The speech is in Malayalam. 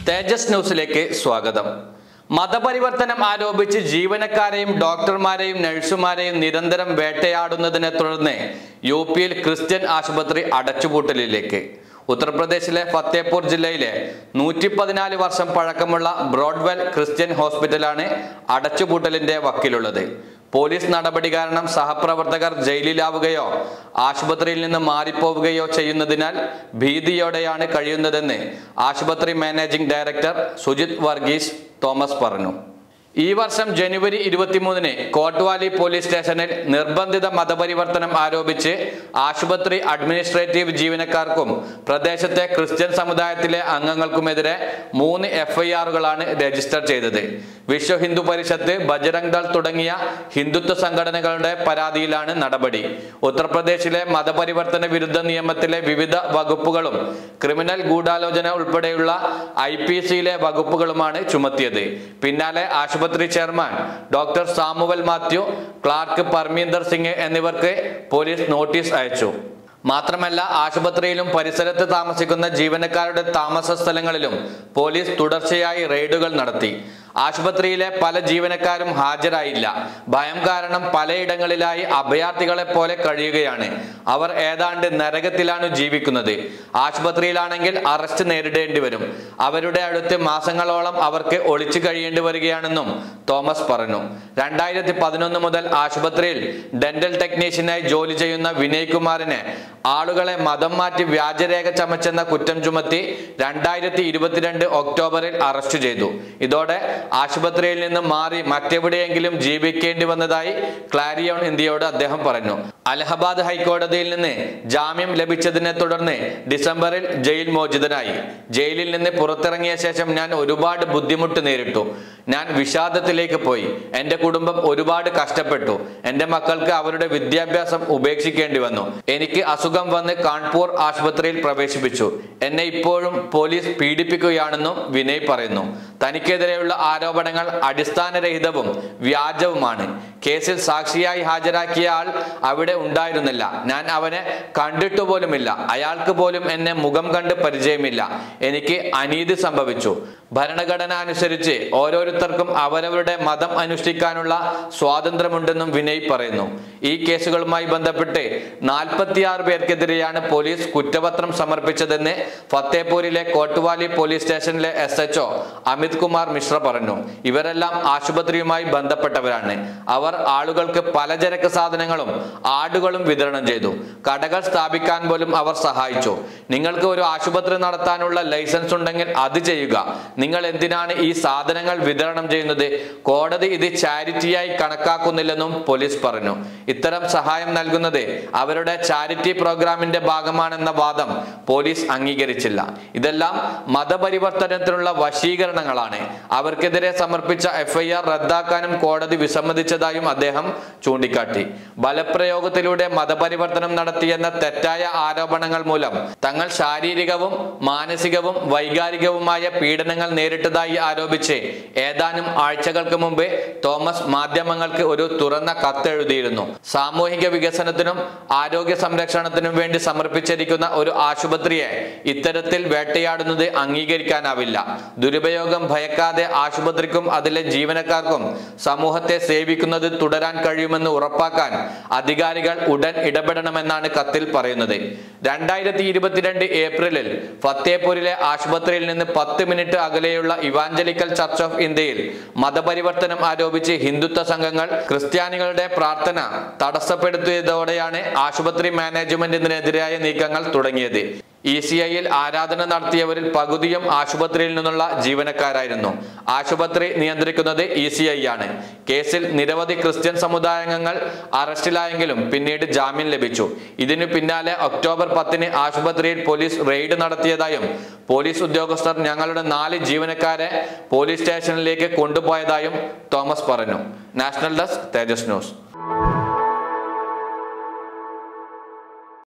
തേജസ് ന്യൂസിലേക്ക് സ്വാഗതം മതപരിവർത്തനം ആരോപിച്ച് ജീവനക്കാരെയും ഡോക്ടർമാരെയും നഴ്സുമാരെയും നിരന്തരം വേട്ടയാടുന്നതിനെ തുടർന്ന് യു പിയിൽ ക്രിസ്ത്യൻ ആശുപത്രി അടച്ചുപൂട്ടലിലേക്ക് ഉത്തർപ്രദേശിലെ ഫത്തേപൂർ ജില്ലയിലെ നൂറ്റി പതിനാല് വർഷം പഴക്കമുള്ള ബ്രോഡ്വെൽ ക്രിസ്ത്യൻ ഹോസ്പിറ്റലാണ് അടച്ചുപൂട്ടലിന്റെ വക്കിലുള്ളത് പോലീസ് നടപടി കാരണം സഹപ്രവർത്തകർ ജയിലിലാവുകയോ ആശുപത്രിയിൽ നിന്ന് മാറിപ്പോവുകയോ ചെയ്യുന്നതിനാൽ ഭീതിയോടെയാണ് കഴിയുന്നതെന്ന് ആശുപത്രി മാനേജിംഗ് ഡയറക്ടർ സുജിത് വർഗീസ് തോമസ് പറഞ്ഞു ഈ വർഷം ജനുവരി ഇരുപത്തിമൂന്നിന് കോട്ട്വാലി പോലീസ് സ്റ്റേഷനിൽ നിർബന്ധിത മതപരിവർത്തനം ആരോപിച്ച് ആശുപത്രി അഡ്മിനിസ്ട്രേറ്റീവ് ജീവനക്കാർക്കും പ്രദേശത്തെ ക്രിസ്ത്യൻ സമുദായത്തിലെ അംഗങ്ങൾക്കുമെതിരെ മൂന്ന് എഫ്ഐആറുകളാണ് രജിസ്റ്റർ ചെയ്തത് വിശ്വ ഹിന്ദു പരിഷത്ത് ബജറംഗ് ദൾ തുടങ്ങിയ ഹിന്ദുത്വ സംഘടനകളുടെ പരാതിയിലാണ് നടപടി ഉത്തർപ്രദേശിലെ മതപരിവർത്തന വിരുദ്ധ നിയമത്തിലെ വിവിധ വകുപ്പുകളും ക്രിമിനൽ ഗൂഢാലോചന ഉൾപ്പെടെയുള്ള ഐ പി സിയിലെ വകുപ്പുകളുമാണ് ചുമത്തിയത് പിന്നാലെ ആശുപത്രി chairman doctor Samuel Mathew clerk Parminder Singh എന്നിവർക്ക് പോലീസ് നോട്ടീസ് അയച്ചു മാത്രമല്ല ആശുപത്രിയിലും പരിസരത്ത് താമസിക്കുന്ന ജീവനക്കാരുടെ താമസ സ്ഥലങ്ങളിലും പോലീസ് തുടർച്ചയായി റെയ്ഡുകൾ നടത്തി ആശുപത്രിയിലെ പല ജീവനക്കാരും ഹാജരായില്ല ഭയം കാരണം പലയിടങ്ങളിലായി അഭയാർത്ഥികളെ പോലെ കഴിയുകയാണ് അവർ ഏതാണ്ട് നരകത്തിലാണ് ജീവിക്കുന്നത് ആശുപത്രിയിലാണെങ്കിൽ അറസ്റ്റ് നേരിടേണ്ടി വരും അവരുടെ അടുത്ത് മാസങ്ങളോളം അവർക്ക് ഒളിച്ചു കഴിയേണ്ടി വരികയാണെന്നും തോമസ് പറഞ്ഞു രണ്ടായിരത്തി പതിനൊന്ന് മുതൽ ആശുപത്രിയിൽ ഡെന്റൽ ടെക്നീഷ്യനായി ജോലി ചെയ്യുന്ന വിനയ് കുമാറിനെ ആളുകളെ മതം മാറ്റി വ്യാജരേഖ ചമച്ചെന്ന കുറ്റം ചുമത്തി രണ്ടായിരത്തി ഇരുപത്തിരണ്ട് ഒക്ടോബറിൽ അറസ്റ്റ് ചെയ്തു ഇതോടെ ആശുപത്രിയിൽ നിന്ന് മാറി മറ്റെവിടെയെങ്കിലും ജീവിക്കേണ്ടി വന്നതായി ക്ലാരിയോൺ ഇന്ത്യയോട് അദ്ദേഹം പറഞ്ഞു അലഹബാദ് ഹൈക്കോടതിയിൽ നിന്ന് ജാമ്യം ലഭിച്ചതിനെ തുടർന്ന് ഡിസംബറിൽ ജയിൽ മോചിതനായി ജയിലിൽ നിന്ന് പുറത്തിറങ്ങിയ ശേഷം ഞാൻ ഒരുപാട് ബുദ്ധിമുട്ട് നേരിട്ടു ഞാൻ വിഷാദത്തിലേക്ക് പോയി എൻ്റെ കുടുംബം ഒരുപാട് കഷ്ടപ്പെട്ടു എൻ്റെ മക്കൾക്ക് അവരുടെ വിദ്യാഭ്യാസം ഉപേക്ഷിക്കേണ്ടി വന്നു എനിക്ക് അസുഖം വന്ന് കാൺപൂർ ആശുപത്രിയിൽ പ്രവേശിപ്പിച്ചു എന്നെ ഇപ്പോഴും പോലീസ് പീഡിപ്പിക്കുകയാണെന്നും വിനയ് പറയുന്നു തനിക്കെതിരെയുള്ള ആരോപണങ്ങൾ അടിസ്ഥാനരഹിതവും വ്യാജവുമാണ് കേസിൽ സാക്ഷിയായി ഹാജരാക്കിയ ആൾ അവിടെ ഉണ്ടായിരുന്നില്ല ഞാൻ അവനെ കണ്ടിട്ടു പോലുമില്ല അയാൾക്ക് പോലും എന്നെ മുഖം കണ്ട് പരിചയമില്ല എനിക്ക് അനീതി സംഭവിച്ചു ഭരണഘടന അനുസരിച്ച് ഓരോരുത്തർക്കും അവരവരുടെ മതം അനുഷ്ഠിക്കാനുള്ള സ്വാതന്ത്ര്യമുണ്ടെന്നും വിനയ് പറയുന്നു ഈ കേസുകളുമായി ബന്ധപ്പെട്ട് നാൽപ്പത്തിയാറ് പേർക്കെതിരെയാണ് പോലീസ് കുറ്റപത്രം സമർപ്പിച്ചതെന്ന് ഫത്തേപൂരിലെ കോട്ടുവാലി പോലീസ് സ്റ്റേഷനിലെ എസ് എച്ച്ഒ അമിത് കുമാർ മിശ്ര പറഞ്ഞു ഇവരെല്ലാം ആശുപത്രിയുമായി ബന്ധപ്പെട്ടവരാണ് അവർ ആളുകൾക്ക് പലചരക്ക് സാധനങ്ങളും ആടുകളും വിതരണം ചെയ്തു കടകൾ സ്ഥാപിക്കാൻ പോലും അവർ സഹായിച്ചു നിങ്ങൾക്ക് ഒരു ആശുപത്രി നടത്താനുള്ള ലൈസൻസ് ഉണ്ടെങ്കിൽ അത് ചെയ്യുക നിങ്ങൾ എന്തിനാണ് ഈ സാധനങ്ങൾ വിതരണം ചെയ്യുന്നത് കോടതി ഇത് ചാരിറ്റിയായി കണക്കാക്കുന്നില്ലെന്നും പോലീസ് പറഞ്ഞു ഇത്തരം സഹായം നൽകുന്നത് അവരുടെ ചാരിറ്റി പ്രോഗ്രാമിന്റെ ഭാഗമാണെന്ന വാദം പോലീസ് അംഗീകരിച്ചില്ല ഇതെല്ലാം മതപരിവർത്തനത്തിനുള്ള വശീകരണങ്ങളാണ് അവർക്കെതിരെ സമർപ്പിച്ച എഫ്ഐആർ റദ്ദാക്കാനും കോടതി വിസമ്മതിച്ചതായും അദ്ദേഹം ചൂണ്ടിക്കാട്ടി ബലപ്രയോഗത്തിലൂടെ മതപരിവർത്തനം നടത്തിയെന്ന തെറ്റായ ആരോപണങ്ങൾ മൂലം തങ്ങൾ ശാരീരികവും മാനസികവും വൈകാരികവുമായ പീഡനങ്ങൾ നേരിട്ടതായി ആരോപിച്ച് ഏതാനും ആഴ്ചകൾക്ക് മുമ്പ് തോമസ് മാധ്യമങ്ങൾക്ക് ഒരു തുറന്ന കത്തെഴുതിയിരുന്നു സാമൂഹിക വികസനത്തിനും ആരോഗ്യ സംരക്ഷണത്തിനും വേണ്ടി സമർപ്പിച്ചിരിക്കുന്ന ഒരു ആശുപത്രിയെ ഇത്തരത്തിൽ വേട്ടയാടുന്നത് അംഗീകരിക്കാനാവില്ല ദുരുപയോഗം ഭയക്കാതെ ആശുപത്രിക്കും അതിലെ ജീവനക്കാർക്കും സമൂഹത്തെ സേവിക്കുന്നത് തുടരാൻ കഴിയുമെന്ന് ഉറപ്പാക്കാൻ അധികാരികൾ ഉടൻ ഇടപെടണമെന്നാണ് കത്തിൽ പറയുന്നത് രണ്ടായിരത്തി ഇരുപത്തിരണ്ട് ഏപ്രിലിൽ ഫത്തേപൂരിലെ ആശുപത്രിയിൽ നിന്ന് പത്ത് മിനിറ്റ് അകലെയുള്ള ഇവാഞ്ചലിക്കൽ ചർച്ച് ഓഫ് ഇന്ത്യയിൽ മതപരിവർത്തനം ആരോപിച്ച് ഹിന്ദുത്വ സംഘങ്ങൾ ക്രിസ്ത്യാനികളുടെ പ്രാർത്ഥന തടസ്സപ്പെടുത്തിയതോടെയാണ് ആശുപത്രി മാനേജ്മെന്റിനെതിരായ നീക്കങ്ങൾ തുടങ്ങിയത് ഇ സി ഐയിൽ ആരാധന നടത്തിയവരിൽ പകുതിയും ആശുപത്രിയിൽ നിന്നുള്ള ജീവനക്കാരായിരുന്നു ആശുപത്രി നിയന്ത്രിക്കുന്നത് ഇ സി ഐ ആണ് കേസിൽ നിരവധി ക്രിസ്ത്യൻ സമുദായാംഗങ്ങൾ അറസ്റ്റിലായെങ്കിലും പിന്നീട് ജാമ്യം ലഭിച്ചു ഇതിനു പിന്നാലെ ഒക്ടോബർ പത്തിന് ആശുപത്രിയിൽ പോലീസ് റെയ്ഡ് നടത്തിയതായും പോലീസ് ഉദ്യോഗസ്ഥർ ഞങ്ങളുടെ നാല് ജീവനക്കാരെ പോലീസ് സ്റ്റേഷനിലേക്ക് കൊണ്ടുപോയതായും തോമസ് പറഞ്ഞു നാഷണൽ ഡെസ്ക് തേജസ് ന്യൂസ്